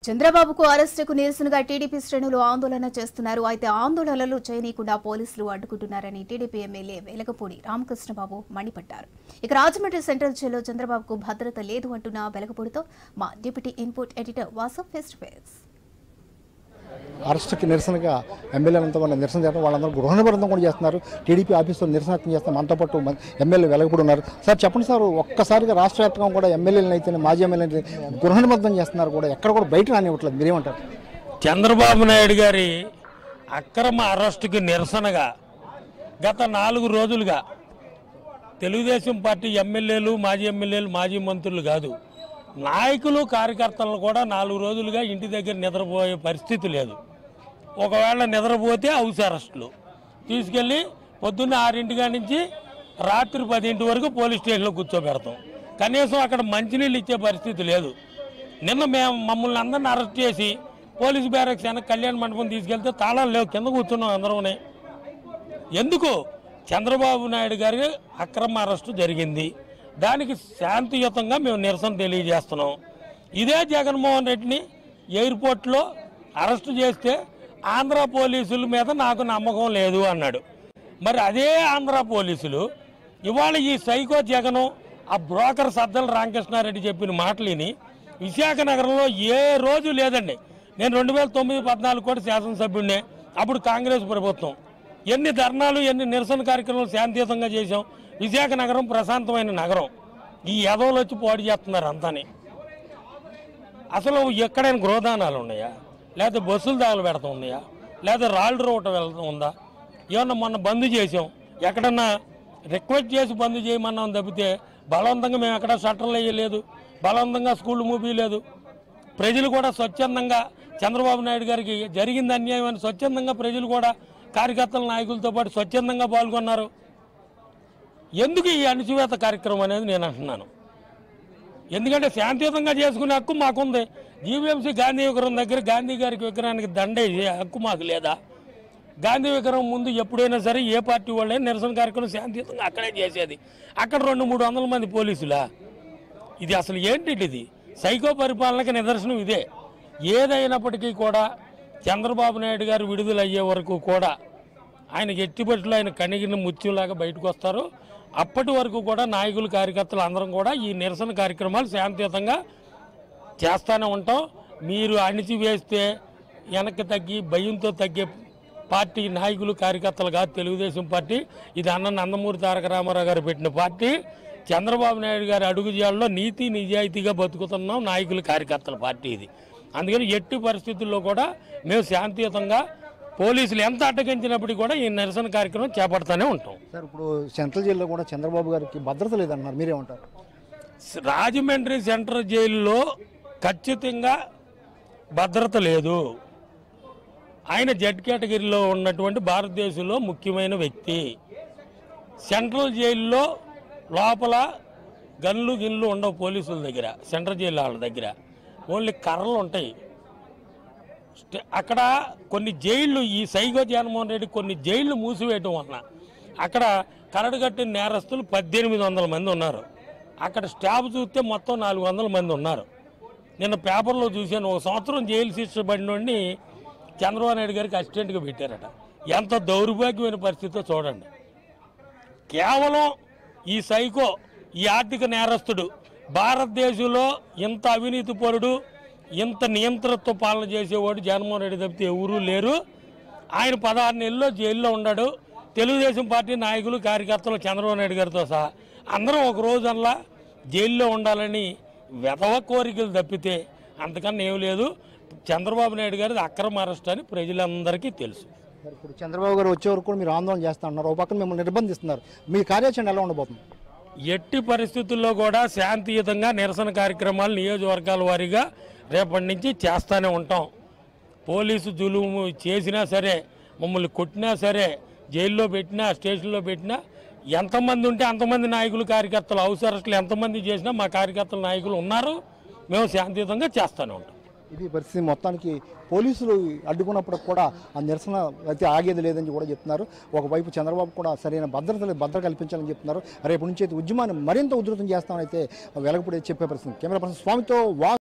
చంద్రబాబుకు అరెస్టుకు నిరసనగా టీడీపీ శ్రేణులు ఆందోళన చేస్తున్నారు అయితే ఆందోళనలు చేయనీయకుండా పోలీసులు అడ్డుకుంటున్నారని టీడీపీ ఎమ్మెల్యే వెలగపూడి రామకృష్ణబాబు మండిపడ్డారు ఇక రాజమండ్రి సెంట్రల్ జైల్లో చంద్రబాబుకు భద్రత లేదు అంటున్న వెలగపూడితో మా deputy input editor WhatsApp face to face అరెస్ట్కి నిరసనగా ఎమ్మెల్యేలంతా కూడా నిరసన చేయడం వాళ్ళందరూ గృహ నిబంధన కూడా చేస్తున్నారు టీడీపీ ఆఫీసులో నిరసన వ్యక్తం చేస్తాం మనతో పాటు మన ఎమ్మెల్యే వెలగపడి ఉన్నారు సార్ చెప్పండి సార్ ఒక్కసారిగా రాష్ట్ర వ్యాప్తంగా కూడా ఎమ్మెల్యేలను అయితే మాజీ ఎమ్మెల్యేలు గృహ నిబంధన చేస్తున్నారు కూడా ఎక్కడ కూడా బయట రానివ్వట్లేదు మీరేమంటారు చంద్రబాబు నాయుడు గారి అక్రమ అరెస్టుకి నిరసనగా గత నాలుగు రోజులుగా తెలుగుదేశం పార్టీ ఎమ్మెల్యేలు మాజీ ఎమ్మెల్యేలు మాజీ మంత్రులు కాదు నాయకులు కార్యకర్తలను కూడా నాలుగు రోజులుగా ఇంటి దగ్గర నిద్రపోయే పరిస్థితి లేదు ఒకవేళ నిద్రపోతే హౌస్ అరెస్టులు తీసుకెళ్ళి పొద్దున్న ఆరింటిగా నుంచి రాత్రి పదింటి వరకు పోలీస్ స్టేషన్లో కూర్చోబెడతాం కనీసం అక్కడ మంచినీళ్ళు ఇచ్చే పరిస్థితి లేదు నిన్న మేము మమ్మల్ని అందరిని అరెస్ట్ చేసి పోలీస్ బ్యారక్స్ వెనక కళ్యాణ మండపం తీసుకెళ్తే తాళాలు లేవు కింద కూర్చున్నాం అందరూనే ఎందుకు చంద్రబాబు నాయుడు గారి అక్రమ అరెస్టు జరిగింది దానికి శాంతియుతంగా మేము నిరసన తెలియజేస్తున్నాం ఇదే జగన్మోహన్ రెడ్డిని ఎయిర్పోర్ట్లో అరెస్టు చేస్తే ఆంధ్ర పోలీసుల మీద నాకు నమ్మకం లేదు అన్నాడు మరి అదే ఆంధ్ర పోలీసులు ఇవాళ ఈ సైకో జగను ఆ బ్రోకర్ సద్దల రామకృష్ణారెడ్డి చెప్పిన మాటలు విని విశాఖ నగరంలో ఏ రోజు లేదండి నేను రెండు వేల తొమ్మిది పద్నాలుగు కూడా శాసనసభ్యుడినే అప్పుడు కాంగ్రెస్ ప్రభుత్వం ఎన్ని ధర్నాలు ఎన్ని నిరసన కార్యక్రమాలు శాంతియుతంగా చేశాం విశాఖ నగరం ప్రశాంతమైన నగరం ఈ ఎదవలు వచ్చి పోటీ చేస్తున్నారు అంతాని అసలు ఎక్కడైనా గృహదానాలు ఉన్నాయా లేకపోతే బస్సులు దాగులు పెడతా ఉన్నాయా లేకపోతే రాళ్ళు రోడ్డు వెళ్తా ఉందా ఏమన్నా మొన్న బంద్ చేసాం ఎక్కడన్నా రిక్వెస్ట్ చేసి బంద్ చేయమన్నాం తప్పితే బలవంతంగా మేము ఎక్కడ షట్టర్లు వేయలేదు బలవంతంగా స్కూళ్ళు మూపీయలేదు ప్రజలు కూడా స్వచ్ఛందంగా చంద్రబాబు నాయుడు గారికి జరిగింది అన్యాయం అని స్వచ్ఛందంగా ప్రజలు కూడా కార్యకర్తల నాయకులతో పాటు స్వచ్ఛందంగా పాల్గొన్నారు ఎందుకు ఈ అణచివేత కార్యక్రమం అనేది నేను అంటున్నాను ఎందుకంటే శాంతియుతంగా చేసుకునే హక్కు మాకుంది జీవీఎంసీ గాంధీ విగ్రహం దగ్గర గాంధీ గారికి విగ్రహానికి దండేసి హక్కు మాకు లేదా గాంధీ విగ్రహం ముందు ఎప్పుడైనా సరే ఏ పార్టీ వాళ్ళే నిరసన కార్యక్రమం శాంతియుతంగా అక్కడే చేసేది అక్కడ రెండు మూడు వందల మంది పోలీసులా ఇది అసలు ఏంటి ఇది సైకో పరిపాలనకి నిదర్శనం ఇదే ఏదైనప్పటికీ కూడా చంద్రబాబు నాయుడు గారు విడుదల అయ్యే వరకు కూడా ఆయన ఎట్టిపట్లు ఆయన కణిగిన ముత్యంలాగా బయటకు వస్తారు అప్పటి వరకు కూడా నాయకులు కార్యకర్తలు అందరం కూడా ఈ నిరసన కార్యక్రమాలు శాంతియుతంగా చేస్తూనే ఉంటాం మీరు అణిచివేస్తే వెనక్కి తగ్గి భయంతో తగ్గే పార్టీ నాయకులు కార్యకర్తలు కాదు తెలుగుదేశం పార్టీ ఇది అన్న నందమూరి తారక రామారావు గారు పెట్టిన పార్టీ చంద్రబాబు నాయుడు గారి అడుగుజాడలో నీతి నిజాయితీగా బతుకుతున్నాం నాయకులు కార్యకర్తల పార్టీ ఇది అందుకని ఎట్టి పరిస్థితుల్లో కూడా మేము శాంతియుతంగా పోలీసులు ఎంత అడ్డగించినప్పటికీ కూడా ఈ నిరసన కార్యక్రమం చేపడుతూనే ఉంటాం సార్ ఇప్పుడు సెంట్రల్ జైల్లో కూడా చంద్రబాబు గారికి భద్రత లేదన్నారు మీరేమంటారు రాజమండ్రి సెంట్రల్ జైలులో ఖచ్చితంగా భద్రత లేదు ఆయన జడ్ కేటగిరీలో ఉన్నటువంటి భారతదేశంలో ముఖ్యమైన వ్యక్తి సెంట్రల్ జైల్లో లోపల గన్లు గిన్లు ఉండవు పోలీసుల దగ్గర సెంట్రల్ జైలు వాళ్ళ దగ్గర ఓన్లీ కర్రలు ఉంటాయి స్టే- అక్కడ కొన్ని జైళ్ళు ఈ సైగో జగన్మోహన్ రెడ్డి కొన్ని జైళ్ళు మూసివేయటం వలన అక్కడ కరడుగట్టిన నేరస్తులు పద్దెనిమిది వందల మంది ఉన్నారు అక్కడ స్టాఫ్ చూస్తే మొత్తం నాలుగు వందల మంది ఉన్నారు నిన్న పేపర్లో చూశాను ఒక సంవత్సరం జైలు శిక్ష పడినోడిని చంద్రబాబు నాయుడు గారికి అసిస్టెంట్గా పెట్టారట ఎంత దౌర్భాగ్యమైన పరిస్థితితో చూడండి కేవలం ఈ సైకో ఈ ఆర్థిక నేరస్తుడు భారతదేశంలో ఇంత అవినీతి పరుడు ఇంత నియంత్రణతో పాలన చేసేవాడు జగన్మోహన్ రెడ్డి తప్పితే ఎవరూ లేరు ఆయన పదహారు నెలల్లో జైల్లో ఉన్నాడు తెలుగుదేశం పార్టీ నాయకులు కార్యకర్తలు చంద్రబాబు నాయుడు గారితో సహా అందరం ఒక రోజల్లా జైల్లో ఉండాలని వెధవ కోరికలు తప్పితే అంతకన్నా ఏం లేదు చంద్రబాబు నాయుడు గారిది అక్రమ అరెస్ట్ అని ప్రజలందరికీ తెలుసు మరి ఇప్పుడు చంద్రబాబు గారు వచ్చే వరకు కూడా మీరు ఆందోళన చేస్తా ఉన్నారు ఒక పక్కన మిమ్మల్ని నిర్బంధిస్తున్నారు మీ కార్యాచరణ ఎలా ఉండబోతుంది ఎట్టి పరిస్థితుల్లో కూడా శాంతియుతంగా నిరసన కార్యక్రమాలు నియోజకవర్గాల వారీగా రేపటి నుంచి చేస్తూనే ఉంటాం పోలీసు జులుము చేసినా సరే మమ్మల్ని కొట్టినా సరే జైల్లో పెట్టినా స్టేషన్లో పెట్టినా ఎంతమంది ఉంటే అంతమంది నాయకులు కార్యకర్తలు హౌస్ అరెస్టులు ఎంతమంది చేసినా మా కార్యకర్తల నాయకులు ఉన్నారు మేము శాంతియుతంగా చేస్తూనే ఉంటాం ఇది పరిస్థితి మొత్తానికి పోలీసులు అడ్డుకున్నప్పుడు కూడా ఆ నిరసన అయితే ఆగేది లేదని కూడా చెప్తున్నారు ఒకవైపు చంద్రబాబు కూడా సరైన భద్రత లేదు, భద్రత కల్పించాలని చెప్తున్నారు రేపు నుంచి అయితే ఉద్యమాన్ని మరింత ఉధృతం చేస్తామని అయితే వెలగపూడి చెప్పే పరిస్థితి కెమెరా పర్సన్ స్వామితో వా